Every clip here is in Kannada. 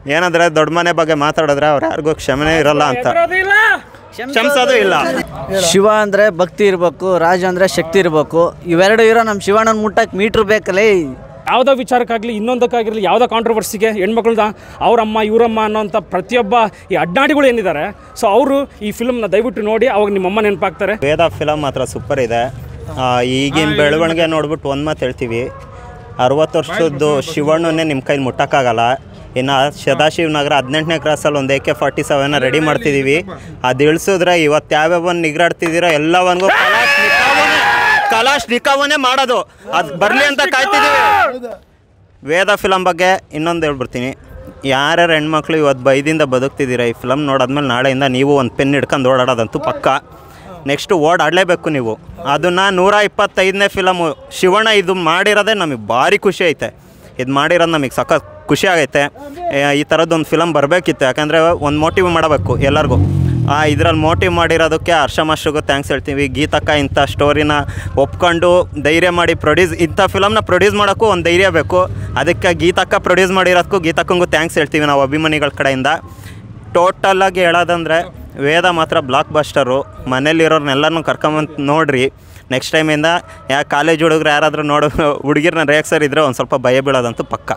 ಏನಂದರೆ ದೊಡ್ಡ ಮನೆ ಬಗ್ಗೆ ಮಾತಾಡಿದ್ರೆ ಅವ್ರು ಯಾರಿಗೂ ಕ್ಷಮೆನೇ ಇರಲ್ಲ ಅಂತ ಕ್ಷಮಿಸೋದು ಇಲ್ಲ ಶಿವ ಅಂದರೆ ಭಕ್ತಿ ಇರಬೇಕು ರಾಜ ಅಂದರೆ ಶಕ್ತಿ ಇರಬೇಕು ಇವೆರಡು ಇರೋ ನಮ್ಮ ಶಿವಣ್ಣನ ಮುಟ್ಟಕ್ಕೆ ಮೀಟ್ರ್ ಬೇಕಲ್ಲೇ ಯಾವುದೋ ವಿಚಾರಕ್ಕಾಗಲಿ ಇನ್ನೊಂದಕ್ಕಾಗಿರಲಿ ಯಾವುದೋ ಕಾಂಟ್ರವರ್ಸಿಗೆ ಹೆಣ್ಮಕ್ಳದ ಅವರಮ್ಮ ಇವರಮ್ಮ ಅನ್ನೋಂಥ ಪ್ರತಿಯೊಬ್ಬ ಈ ಅಡ್ನಾಡಿಗಳು ಏನಿದ್ದಾರೆ ಸೊ ಅವರು ಈ ಫಿಲ್ಮ್ನ ದಯವಿಟ್ಟು ನೋಡಿ ಅವಾಗ ನಿಮ್ಮಮ್ಮ ನೆನಪಾಗ್ತಾರೆ ವೇದ ಫಿಲಮ್ ಮಾತ್ರ ಸೂಪರ್ ಇದೆ ಆ, ಈಗಿನ ಬೆಳವಣಿಗೆ ನೋಡ್ಬಿಟ್ಟು ಒಂದು ಮಾತು ಹೇಳ್ತೀವಿ ಅರವತ್ತು ವರ್ಷದ್ದು ಶಿವಣ್ಣನೇ ನಿಮ್ಮ ಕೈಲಿ ಮುಟ್ಟಕ್ಕಾಗಲ್ಲ ಇನ್ನು ಸದಾಶಿವ ನಗರ ಹದಿನೆಂಟನೇ ಕ್ರಾಸಲ್ಲಿ ಒಂದು A K forty seven ready ಮಾಡ್ತಿದ್ದೀವಿ ಅದು ಇಳಿಸಿದ್ರೆ ಇವತ್ತು ಯಾವ್ಯಾವ ನಿಗ್ರಾಡ್ತಿದ್ದೀರೋ ಎಲ್ಲವನ್ಗೂ ಕಲಾಶ್ ನಿಕಾವನೇ ಕಲಾಶ್ ನಿಕಾವನೇ ಮಾಡೋದು ಅದು ಬರಲಿ ಅಂತ ಕಾಯ್ತಿದ್ದೀವಿ ವೇದ ಫಿಲಮ್ ಬಗ್ಗೆ ಇನ್ನೊಂದು ಹೇಳ್ಬಿಡ್ತೀನಿ ಯಾರ್ಯಾರು ಹೆಣ್ಮಕ್ಳು ಇವತ್ತು ಬೈದಿಂದ ಬದುಕ್ತಿದ್ದೀರ ಈ ಫಿಲಮ್ ನೋಡಾದ್ಮೇಲೆ ನಾಳೆಯಿಂದ ನೀವು ಒಂದು ಪೆನ್ ಹಿಡ್ಕೊಂಡು ಓಡಾಡೋದಂತೂ ಪಕ್ಕ ನೆಕ್ಸ್ಟ್ ಓಡಾಡಲೇಬೇಕು ನೀವು ಅದನ್ನು ನೂರ ಇಪ್ಪತ್ತೈದನೇ ಫಿಲಮು ಶಿವಣ್ಣ ಇದು ಮಾಡಿರೋದೇ ನಮಗೆ ಭಾರಿ ಖುಷಿ ಐತೆ ಇದು ಮಾಡಿರೋದು ನಮಗೆ ಸಖತ್ ಖುಷಿ ಆಗೈತೆ ಏ, ಈ ಥರದ್ದೊಂದು ಫಿಲಮ್ ಬರಬೇಕಿತ್ತು ಯಾಕಂದರೆ ಒಂದು ಮೋಟಿವ್ ಮಾಡಬೇಕು ಎಲ್ಲರಿಗೂ ಇದರಲ್ಲಿ ಮೋಟಿವ್ ಮಾಡಿರೋದಕ್ಕೆ ಹರ್ಷ ಮಾಸ್ಟ್ರಿಗೂ ಥ್ಯಾಂಕ್ಸ್ ಹೇಳ್ತೀವಿ ಗೀತಕ್ಕ ಇಂಥ ಸ್ಟೋರಿನ ಒಪ್ಕೊಂಡು ಧೈರ್ಯ ಮಾಡಿ ಪ್ರೊಡ್ಯೂಸ್ ಇಂಥ ಫಿಲಮ್ನ ಪ್ರೊಡ್ಯೂಸ್ ಮಾಡೋಕ್ಕೂ ಒಂದು ಧೈರ್ಯ ಬೇಕು ಅದಕ್ಕೆ ಗೀತಕ್ಕ ಪ್ರೊಡ್ಯೂಸ್ ಮಾಡಿರೋದಕ್ಕೂ ಗೀತಕ್ಕಂಗೂ ಥ್ಯಾಂಕ್ಸ್ ಹೇಳ್ತೀವಿ ನಾವು ಅಭಿಮಾನಿಗಳ ಕಡೆಯಿಂದ ಟೋಟಲಾಗಿ ಹೇಳೋದಂದರೆ ವೇದ ಮಾತ್ರ ಬ್ಲಾಕ್ ಬಸ್ಟರು ಮನೇಲಿರೋರ್ನೆಲ್ಲನೂ ಕರ್ಕೊಂಬಂದು ನೋಡ್ರಿ ನೆಕ್ಸ್ಟ್ ಟೈಮಿಂದ ಯಾ ಕಾಲೇಜ್ ಹುಡುಗರು ಯಾರಾದರೂ ನೋಡೋ ಹುಡುಗಿರ್ನ ರೇಕ್ಸರ್ ಇದ್ದರೆ ಒಂದು ಸ್ವಲ್ಪ ಭಯ ಬೀಳೋದಂತೂ ಪಕ್ಕ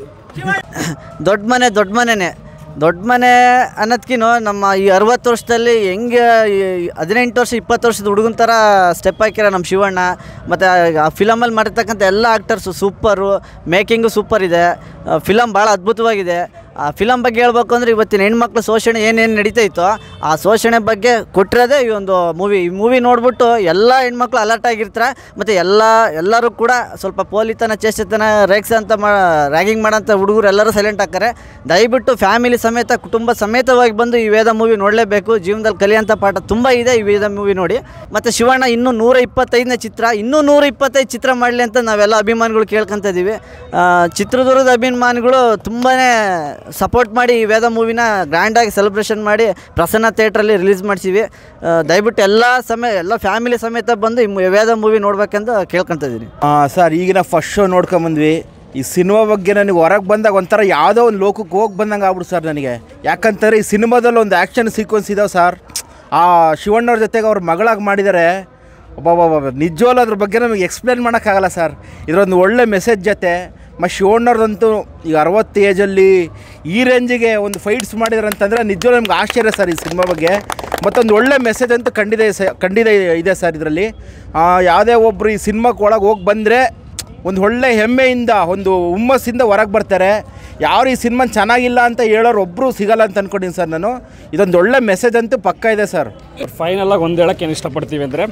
ದೊಡ್ಡ ಮನೆ ದೊಡ್ಡ ಮನೆನೇ ದೊಡ್ಡ ಮನೆ ಅನ್ನೋದ್ಕಿನ್ನು ನಮ್ಮ ಈ ಅರವತ್ತು ವರ್ಷದಲ್ಲಿ ಹೆಂಗೆ ಈ ಹದಿನೆಂಟು ವರ್ಷ ಇಪ್ಪತ್ತು ವರ್ಷದ ಹುಡುಗನ ಥರ ಸ್ಟೆಪ್ ಹಾಕಿರೋ ನಮ್ಮ ಶಿವಣ್ಣ ಮತ್ತು ಆ ಫಿಲಮಲ್ಲಿ ಮಾಡಿರ್ತಕ್ಕಂಥ ಎಲ್ಲ ಆ್ಯಕ್ಟರ್ಸು ಸೂಪರು ಮೇಕಿಂಗು ಸೂಪರ್ ಇದೆ ಫಿಲಮ್ ಭಾಳ ಅದ್ಭುತವಾಗಿದೆ ಆ ಫಿಲಮ್ ಬಗ್ಗೆ ಹೇಳ್ಬೇಕು ಅಂದರೆ ಇವತ್ತಿನ ಹೆಣ್ಮಕ್ಳು ಶೋಷಣೆ ಏನೇನು ನಡೀತಾ ಆ ಶೋಷಣೆ ಬಗ್ಗೆ ಕೊಟ್ಟಿರೋದೇ ಈ ಒಂದು ಮೂವಿ ಈ ಮೂವಿ ನೋಡ್ಬಿಟ್ಟು ಎಲ್ಲ ಹೆಣ್ಮಕ್ಳು ಅಲರ್ಟ್ ಆಗಿರ್ತಾರೆ ಮತ್ತು ಎಲ್ಲ ಎಲ್ಲರೂ ಕೂಡ ಸ್ವಲ್ಪ ಪೋಲಿತನ ಚೇಷ್ಟತನ ರೇಕ್ಸ್ ಅಂತ ಮಾ ರ್ಯಾಗಿಂಗ್ ಮಾಡೋಂಥ ಹುಡುಗರು ಎಲ್ಲರೂ ಸೈಲೆಂಟ್ ಆಗ್ತಾರೆ ದಯವಿಟ್ಟು ಫ್ಯಾಮಿಲಿ ಸಮೇತ ಕುಟುಂಬ ಸಮೇತವಾಗಿ ಬಂದು ಈ ವೇದ ಮೂವಿ ನೋಡಲೇಬೇಕು ಜೀವನದಲ್ಲಿ ಕಲಿಯೋಂಥ ಪಾಠ ತುಂಬ ಇದೆ ಈ ವೇದ ಮೂವಿ ನೋಡಿ ಮತ್ತು ಶಿವಣ್ಣ ಇನ್ನೂ ನೂರ ಇಪ್ಪತ್ತೈದನೇ ಚಿತ್ರ ಇನ್ನೂ ನೂರ ಇಪ್ಪತ್ತೈದು ಚಿತ್ರ ಮಾಡಲಿ ಅಂತ ನಾವೆಲ್ಲ ಅಭಿಮಾನಿಗಳು ಕೇಳ್ಕೊತ ಇದ್ದೀವಿ ಆ, ಚಿತ್ರದುರ್ಗದ ಅಭಿಮಾನಿಗಳು ತುಂಬಾ ಸಪೋರ್ಟ್ ಮಾಡಿ ಈ ವೇದ ಮೂವಿನ ಗ್ರ್ಯಾಂಡಾಗಿ ಸೆಲೆಬ್ರೇಷನ್ ಮಾಡಿ ಪ್ರಸನ್ನ ಥಿಯೇಟ್ರಲ್ಲಿ ರಿಲೀಸ್ ಮಾಡಿಸಿವಿ ದಯವಿಟ್ಟು ಎಲ್ಲ ಸಮಯ ಎಲ್ಲ ಫ್ಯಾಮಿಲಿ ಸಮೇತ ಬಂದು ಈ ಮು- ವೇದ ಮೂವಿ ನೋಡ್ಬೇಕಂತ ಕೇಳ್ಕೊತ ಇದ್ದೀನಿ ಸರ್ ಈಗಿನ ಫಸ್ಟ್ ಶೋ ನೋಡ್ಕೊಂಬಂದ್ವಿ ಈ ಸಿನಿಮಾ ಬಗ್ಗೆ ನನಗೆ ಹೊರಗೆ ಬಂದಾಗ ಒಂಥರ ಯಾವುದೋ ಒಂದು ಲೋಕಕ್ಕೆ ಹೋಗಿ ಬಂದಂಗೆ ಆಗ್ಬಿಡು ಸರ್ ನನಗೆ ಯಾಕಂತಾರೆ ಈ ಸಿನಿಮಾದಲ್ಲಿ ಒಂದು ಆ್ಯಕ್ಷನ್ ಸೀಕ್ವೆನ್ಸ್ ಇದಾವೆ ಸರ್ ಆ ಶಿವಣ್ಣವ್ರ ಜೊತೆಗೆ ಅವ್ರ ಮಗಳಾಗಿ ಮಾಡಿದ್ದಾರೆ ಒಬ್ಬ ನಿಜವಾಗ್ಲೂ ಅದ್ರ ಬಗ್ಗೆ ನಮಗೆ ಎಕ್ಸ್ಪ್ಲೇನ್ ಮಾಡೋಕ್ಕಾಗಲ್ಲ ಸರ್ ಇದರೊಂದು ಒಳ್ಳೆ ಮೆಸೇಜ್ ಜೊತೆ ಮತ್ತು ಶಿವಣ್ಣವ್ರದಂತೂ ಈಗ ಅರವತ್ತು ಏಜಲ್ಲಿ ಈ ರೇಂಜಿಗೆ ಒಂದು ಫೈಟ್ಸ್ ಮಾಡಿದಾರೆ ಅಂತಂದರೆ ನಿಜವಾಗ್ಲೂ ನಮ್ಗೆ ಆಶ್ಚರ್ಯ ಸರ್ ಈ ಸಿನಿಮಾ ಬಗ್ಗೆ ಮತ್ತೊಂದು ಒಳ್ಳೆ ಮೆಸೇಜ್ ಅಂತೂ ಖಂಡಿತ ಸ ಖಂಡಿತ ಇದೆ ಸರ್ ಇದರಲ್ಲಿ ಯಾವುದೇ ಒಬ್ಬರು ಈ ಸಿನಿಮಾಕ್ಕೆ ಒಳಗೆ ಹೋಗಿ ಬಂದರೆ ಒಂದು ಒಳ್ಳೆ ಹೆಮ್ಮೆಯಿಂದ ಒಂದು ಹುಮ್ಮಸ್ಸಿಂದ ಹೊರಗೆ ಬರ್ತಾರೆ ಯಾರು ಈ ಸಿನಿಮಾ ಚೆನ್ನಾಗಿಲ್ಲ ಅಂತ ಹೇಳೋರು ಒಬ್ಬರು ಸಿಗಲ್ಲ ಅಂತ ಅಂದ್ಕೊಂಡಿನಿ ಸರ್ ನಾನು ಇದೊಂದು ಒಳ್ಳೆ ಮೆಸೇಜ್ ಅಂತೂ ಪಕ್ಕ ಇದೆ ಸರ್ ಫೈನಲಾಗಿ ಒಂದು ಹೇಳಕ್ಕೆ ಏನು ಇಷ್ಟಪಡ್ತೀವಿ ಅಂದರೆ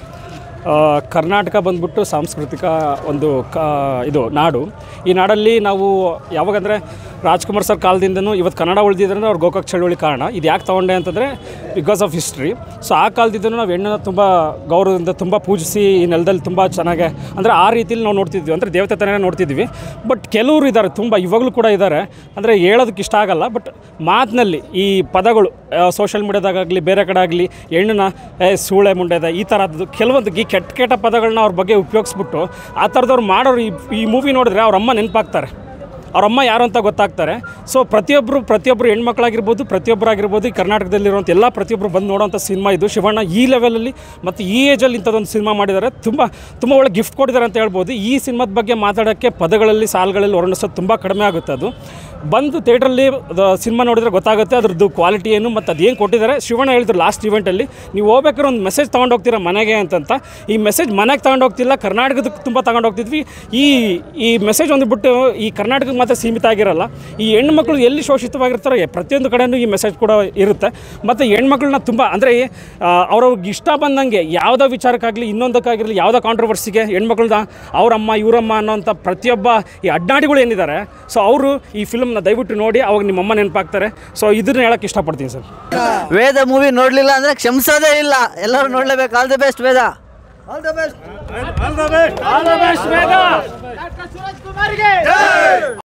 ಕರ್ನಾಟಕ ಬಂದ್ಬಿಟ್ಟು ಸಾಂಸ್ಕೃತಿಕ ಒಂದು ಕ ಇದು ನಾಡು ಈ ನಾಡಲ್ಲಿ ನಾವು ಯಾವಾಗಂದರೆ ರಾಜ್ಕುಮಾರ್ ಸರ್ ಕಾಲದಿಂದನೂ ಇವತ್ತು ಕನ್ನಡ ಉಳಿದಿದ್ರೆ ಅವ್ರು ಗೋಕಾಕ್ ಚಳುವಳಿ ಕಾರಣ ಇದು ಯಾಕೆ ತೊಗೊಂಡೆ ಅಂತಂದರೆ ಬಿಕಾಸ್ ಆಫ್ ಹಿಸ್ಟ್ರಿ ಸೊ ಆ ಕಾಲದಿಂದನೂ ನಾವು ಹೆಣ್ಣನ್ನು ತುಂಬ ಗೌರವದಿಂದ ತುಂಬ ಪೂಜಿಸಿ ಈ ನೆಲದಲ್ಲಿ ತುಂಬ ಚೆನ್ನಾಗೆ ಅಂದರೆ ಆ ರೀತಿಲಿ ನಾವು ನೋಡ್ತಿದ್ವಿ ಅಂದರೆ ದೇವತೆ ಥರನೇ ನೋಡ್ತಿದ್ವಿ ಬಟ್ ಕೆಲವರು ಇದ್ದಾರೆ ತುಂಬ ಇವಾಗಲೂ ಕೂಡ ಇದ್ದಾರೆ ಅಂದರೆ ಹೇಳೋದಕ್ಕೆ ಇಷ್ಟ ಆಗಲ್ಲ ಬಟ್ ಮಾತಿನಲ್ಲಿ ಈ ಪದಗಳು ಸೋಷಿಯಲ್ ಮೀಡ್ಯಾದಾಗಲಿ ಬೇರೆ ಕಡೆ ಆಗಲಿ ಹೆಣ್ಣನ್ನ ಏ ಸೂಳೆ ಮುಂಡೆದ ಈ ಥರದ್ದು ಕೆಲವೊಂದು ಈ ಕೆಟ್ಟ ಕೆಟ್ಟ ಪದಗಳನ್ನ ಅವ್ರ ಬಗ್ಗೆ ಉಪಯೋಗಿಸ್ಬಿಟ್ಟು ಆ ಥರದವ್ರು ಮಾಡೋರು ಈ ಈ ಮೂವಿ ನೋಡಿದ್ರೆ ಅವ್ರ ಅಮ್ಮ ನೆನಪಾಗ್ತಾರೆ ಅವ್ರ ಅಮ್ಮ ಯಾರು ಅಂತ ಗೊತ್ತಾಗ್ತಾರೆ ಸೊ ಪ್ರತಿಯೊಬ್ಬರು ಪ್ರತಿಯೊಬ್ಬರು ಹೆಣ್ಮಕ್ಳಾಗಿರ್ಬೋದು ಪ್ರತಿಯೊಬ್ಬರಾಗಿರ್ಬೋದು ಈ ಕರ್ನಾಟಕದಲ್ಲಿರುವಂಥ ಎಲ್ಲ ಪ್ರತಿಯೊಬ್ಬರು ಬಂದು ನೋಡೋಂಥ ಸಿನಿಮಾ ಇದು ಶಿವಣ್ಣ ಈ ಲೆವೆಲಲ್ಲಿ ಮತ್ತು ಈ ಏಜಲ್ಲಿ ಇಂಥದ್ದೊಂದು ಸಿನಿಮಾ ಮಾಡಿದ್ದಾರೆ ತುಂಬ ತುಂಬ ಒಳ್ಳೆ ಗಿಫ್ಟ್ ಕೊಟ್ಟಿದ್ದಾರೆ ಅಂತ ಹೇಳ್ಬೋದು ಈ ಸಿನಿಮಾದ ಬಗ್ಗೆ ಮಾತಾಡೋಕ್ಕೆ ಪದಗಳಲ್ಲಿ ಸಾಲುಗಳಲ್ಲಿ ವರ್ಣಿಸೋದು ತುಂಬ ಕಡಿಮೆ ಆಗುತ್ತೆ ಅದು ಬಂದು ಥಿಯೇಟ್ರಲ್ಲಿ ಸಿನಿಮಾ ನೋಡಿದ್ರೆ ಗೊತ್ತಾಗುತ್ತೆ ಅದ್ರದ್ದು ಕ್ವಾಲಿಟಿ ಏನು ಮತ್ತು ಅದೇನು ಕೊಟ್ಟಿದ್ದಾರೆ ಶಿವಣ್ಣ ಹೇಳಿದ್ರು ಲಾಸ್ಟ್ ಇವೆಂಟಲ್ಲಿ ನೀವು ಹೋಗ್ಬೇಕಾದ್ರೆ ಒಂದು ಮೆಸೇಜ್ ತೊಗೊಂಡು ಹೋಗ್ತೀರಾ ಮನೆಗೆ ಅಂತಂತ ಈ ಮೆಸೇಜ್ ಮನೆಗೆ ತಗೊಂಡು ಹೋಗ್ತಿಲ್ಲ ಕರ್ನಾಟಕದಕ್ಕೆ ತುಂಬ ತಗೊಂಡು ಹೋಗ್ತಿದ್ವಿ ಈ ಈ ಮೆಸೇಜ್ ಒಂದು ಬಿಟ್ಟು ಈ ಕರ್ನಾಟಕಕ್ಕೆ ಮಾತ್ರ ಸೀಮಿತ ಆಗಿರಲ್ಲ ಈ ಹೆಣ್ಮಕ್ಳು ಎಲ್ಲಿ ಶೋಷಿತವಾಗಿರ್ತಾರೋ ಎ- ಪ್ರತಿಯೊಂದು ಕಡೆಯೂ ಈ ಮೆಸೇಜ್ ಕೂಡ ಇರುತ್ತೆ ಮತ್ತು ಹೆಣ್ಮಕ್ಳನ್ನ ತುಂಬ ಅಂದರೆ ಅವ್ರವ್ರಿಗೆ ಇಷ್ಟ ಬಂದಂಗೆ ಯಾವುದೋ ವಿಚಾರಕ್ಕಾಗಲಿ ಇನ್ನೊಂದಕ್ಕಾಗಿರಲಿ ಯಾವುದೋ ಕಾಂಟ್ರವರ್ಸಿಗೆ ಹೆಣ್ಮಕ್ಳನ್ನ ಅವರಮ್ಮ ಇವರಮ್ಮ ಅನ್ನೋಂಥ ಪ್ರತಿಯೊಬ್ಬ ಈ ಅಡ್ನಾಡಿಗಳು ಏನಿದ್ದಾರೆ ಸೊ ಅವರು ಈ ಫಿಲ್ಮ್ನ ದಯವಿಟ್ಟು ನೋಡಿ ಅವಾಗ ನಿಮ್ಮಮ್ಮ ನೆನಪಾಗ್ತಾರೆ ಸೊ ಇದನ್ನ ಹೇಳಕ್ಕೆ ಇಷ್ಟಪಡ್ತೀನಿ ಸರ್ ವೇದ ಮೂವಿ ನೋಡಲಿಲ್ಲ ಅಂದರೆ ಕ್ಷಮಿಸೋದೇ ಇಲ್ಲ ಎಲ್ಲರೂ ನೋಡಲೇಬೇಕು all the best Veda all the best